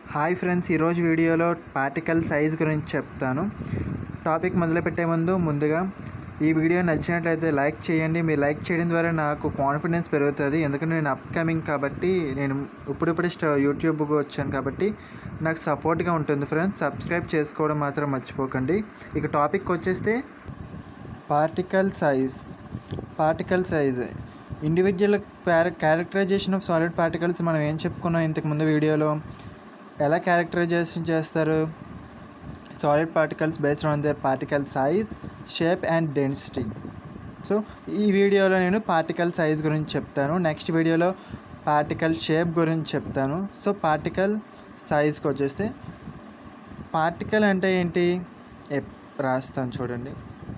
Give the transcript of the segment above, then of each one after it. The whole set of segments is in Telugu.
హాయ్ ఫ్రెండ్స్ ఈరోజు వీడియోలో పార్టికల్ సైజ్ గురించి చెప్తాను టాపిక్ మొదలుపెట్టే ముందు ముందుగా ఈ వీడియో నచ్చినట్లయితే లైక్ చేయండి మీరు లైక్ చేయడం ద్వారా నాకు కాన్ఫిడెన్స్ పెరుగుతుంది ఎందుకంటే నేను అప్కమింగ్ కాబట్టి నేను ఇప్పుడిప్పుడు స్ట యూట్యూబ్కి వచ్చాను కాబట్టి నాకు సపోర్ట్గా ఉంటుంది ఫ్రెండ్స్ సబ్స్క్రైబ్ చేసుకోవడం మాత్రం మర్చిపోకండి ఇక టాపిక్ వచ్చేస్తే particle size particle size individual characterization of solid particles మనం ఏం చెప్పుకున్నాం ఇంతకు ముందు వీడియోలో ఎలా క్యారెక్టరైజేషన్ చేస్తారు solid particles based on the particle size shape and density so ఈ వీడియోలో నేను పార్టికల్ సైజ్ గురించి చెప్తాను నెక్స్ట్ వీడియోలో పార్టికల్ షేప్ గురించి చెప్తాను సో పార్టికల్ సైజ్కి వచ్చేస్తే పార్టికల్ అంటే ఏంటి ఎప్ రాస్తాను చూడండి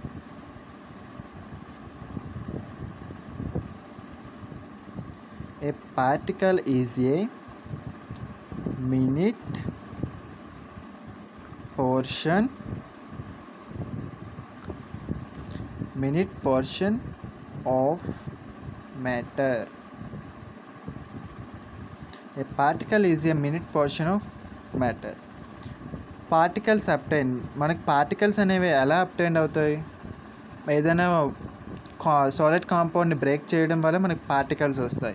A particle is a minute portion minute portion of matter. A particle is a minute portion of matter. Particles obtain మనకి పార్టికల్స్ అనేవి ఎలా అప్టైన్ అవుతాయి ఏదైనా కా సాలిడ్ కాంపౌండ్ని బ్రేక్ చేయడం వల్ల మనకి పార్టికల్స్ వస్తాయి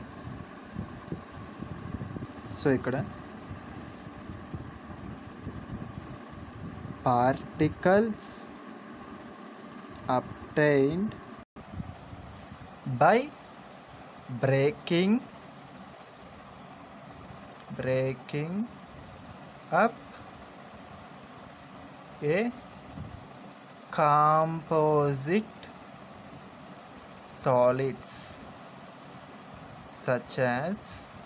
సో ఇక్కడ particles obtained by breaking breaking up a composite solids such as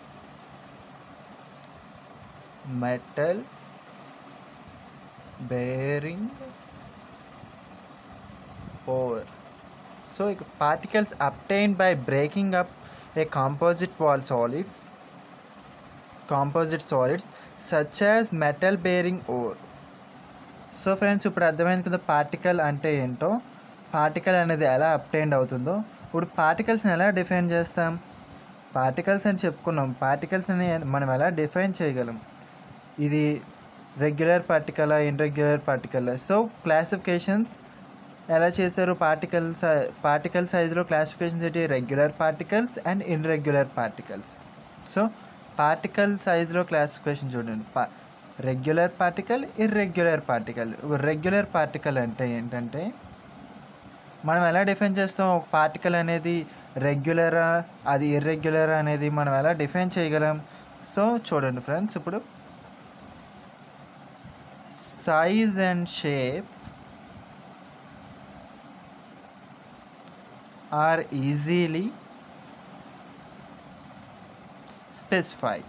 metal bearing ore so particles obtained by breaking up a composite wall solid composite solids such as metal bearing ore so friends ఇప్పుడు అర్థమైంది కదా పార్టికల్ అంటే ఏంటో పార్టికల్ అనేది ఎలా అప్టైండ్ అవుతుందో ఇప్పుడు పార్టికల్స్ని ఎలా డిఫైన్ చేస్తాం పార్టికల్స్ అని చెప్పుకున్నాం పార్టికల్స్ అని మనం ఎలా డిఫైన్ చేయగలం ఇది regular particle irregular particle so classifications ఎలా చేశారు పార్టికల్ సై పార్టికల్ సైజులో క్లాసిఫికేషన్స్ ఏంటి regular particles and irregular particles so particle సైజులో క్లాసిఫికేషన్ చూడండి పా regular particle irregular particle regular particle అంటే ఏంటంటే మనం ఎలా డిఫైన్ చేస్తాం ఒక పార్టికల్ అనేది రెగ్యులరా అది ఇర్రెగ్యులరా అనేది మనం ఎలా డిఫైన్ చేయగలం సో చూడండి ఫ్రెండ్స్ ఇప్పుడు size and shape are easily specify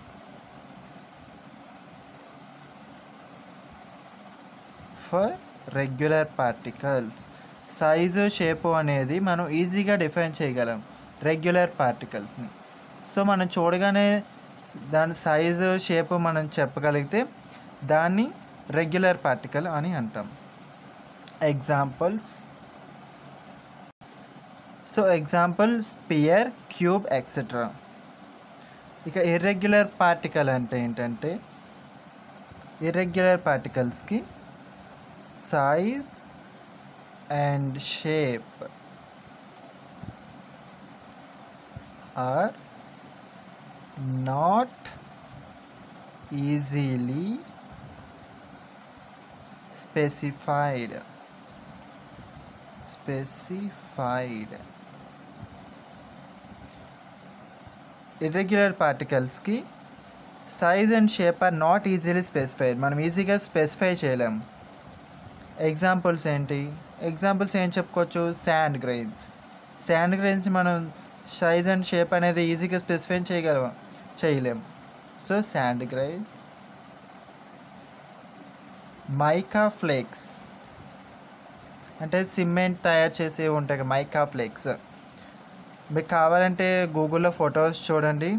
for regular particles size shape అనేది మనం ఈజీగా డిఫైన్ చేయగలం రెగ్యులర్ పార్టికల్స్ని సో మనం చూడగానే దాని సైజు షేపు మనం చెప్పగలిగితే దాన్ని రెగ్యులర్ పార్టికల్ అని అంటాం examples so example sphere cube etcetera ఇక ఇర్రెగ్యులర్ పార్టికల్ అంటే ఏంటంటే ఇర్రెగ్యులర్ పార్టికల్స్కి size and shape are not easily specified specified irregular particles కి size and shape are not easily specified మనం ఈజీగా స్పెసిఫై చేయలేం ఎగ్జాంపుల్స్ ఏంటి ఎగ్జాంపుల్స్ ఏం చెప్పుకోవచ్చు శాండ్ గ్రెయిన్స్ శాండ్ గ్రెయిన్స్ మనం సైజ్ అండ్ షేప్ అనేది ఈజీగా స్పెసిఫై చేయగలం చేయలేం so sand grains mica flakes అంటే సిమెంట్ తయారు చేసి ఉంటాయి మైకా ఫ్లేక్స్ మీకు కావాలంటే గూగుల్లో ఫొటోస్ చూడండి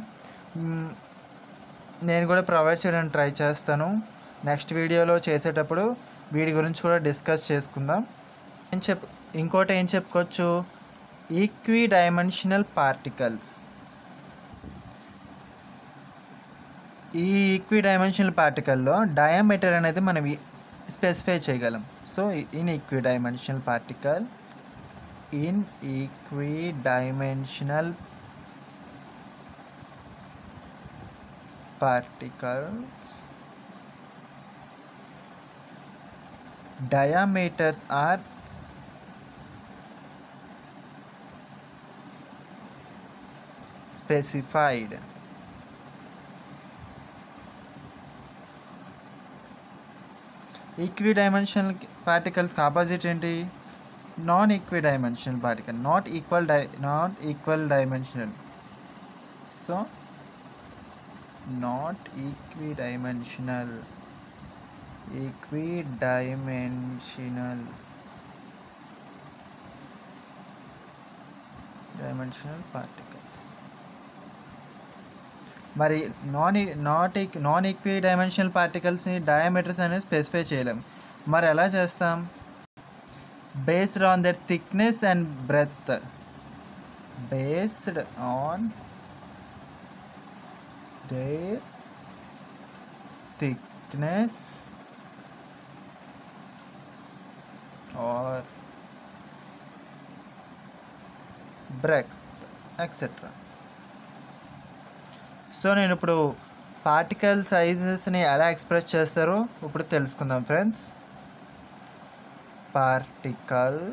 నేను కూడా ప్రొవైడ్ చేయడానికి ట్రై చేస్తాను నెక్స్ట్ వీడియోలో చేసేటప్పుడు వీటి గురించి కూడా డిస్కస్ చేసుకుందాం ఏం చెప్ ఇంకోటి ఏం చెప్పుకోవచ్చు ఈక్వి డైమెన్షనల్ పార్టికల్స్ ఈ ఈక్వి డైమెన్షనల్ పార్టికల్లో డయామీటర్ అనేది మనం స్పెసిఫై చేయగలం so in equidimensional particle in equidimensional particles diameters are specified equidimensional పార్టికల్స్కి ఆపోజిట్ ఏంటి non equidimensional particle not equal డై not equal dimensional so not equidimensional equidimensional dimensional particles మరి non not non equidimensional పార్టికల్స్ని డయామీటర్స్ అనేది స్పెసిఫై చేయలేం మరి ఎలా చేస్తాం based on the thickness and breadth based on their thickness or breadth etc so నేను ఇప్పుడు పార్టికల్ సైజెస్ని ఎలా ఎక్స్ప్రెస్ చేస్తారో ఇప్పుడు తెలుసుకుందాం friends particle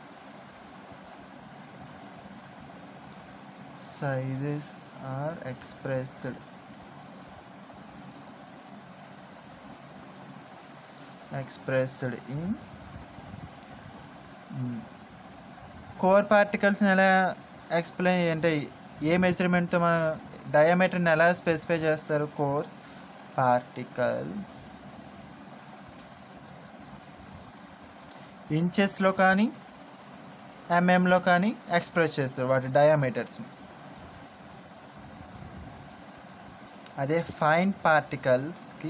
sizes are expressed expressed in coarse పార్టికల్స్ని ఎలా ఎక్స్ప్లెయిన్ అంటే ఏ మెజర్మెంట్తో మన డయామీటర్ని ఎలా స్పెసిఫై చేస్తారు కోర్స్ పార్టికల్స్ ఇంచెస్లో కానీ ఎంఎంలో కానీ ఎక్స్ప్రెస్ చేస్తారు వాటి డయామీటర్స్ని అదే ఫైన్ పార్టికల్స్కి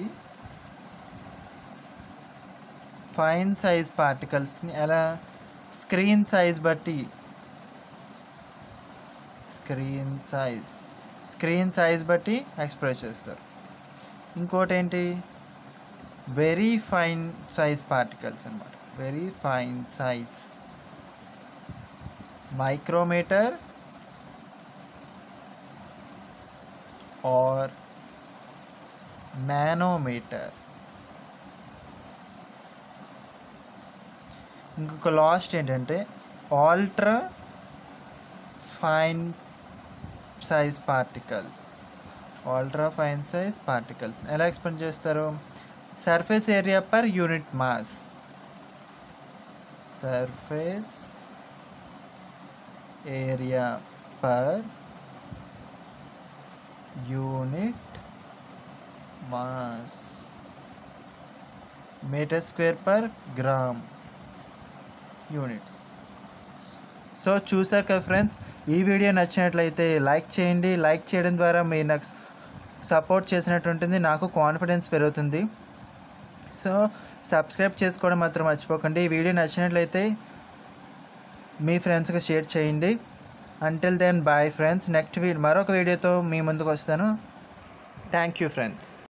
ఫైన్ సైజ్ పార్టికల్స్ని ఎలా స్క్రీన్ సైజ్ బట్టి స్క్రీన్ సైజ్ స్క్రీన్ సైజ్ బట్టి ఎక్స్ప్రెస్ చేస్తారు ఇంకోటి ఏంటి వెరీ ఫైన్ సైజ్ పార్టికల్స్ అనమాట very fine size micrometer or nanometer ఇంకొక లాస్ట్ ఏంటంటే ultra fine size particles ultra fine size particles ఎలా ఎక్స్ప్లెయిన్ చేస్తారు surface area per unit mass surface area per unit mass metre square per gram units so చూసారు కదా ఫ్రెండ్స్ ఈ వీడియో నచ్చినట్లయితే లైక్ చేయండి లైక్ చేయడం ద్వారా మీరు నాకు సపోర్ట్ చేసినట్టు ఉంటుంది నాకు కాన్ఫిడెన్స్ పెరుగుతుంది సో సబ్స్క్రైబ్ చేసుకోవడం మాత్రం మర్చిపోకండి ఈ వీడియో నచ్చినట్లయితే మీ ఫ్రెండ్స్కి షేర్ చేయండి until then bye friends next we మరొక వీడియోతో మీ ముందుకు వస్తాను థ్యాంక్ యూ ఫ్రెండ్స్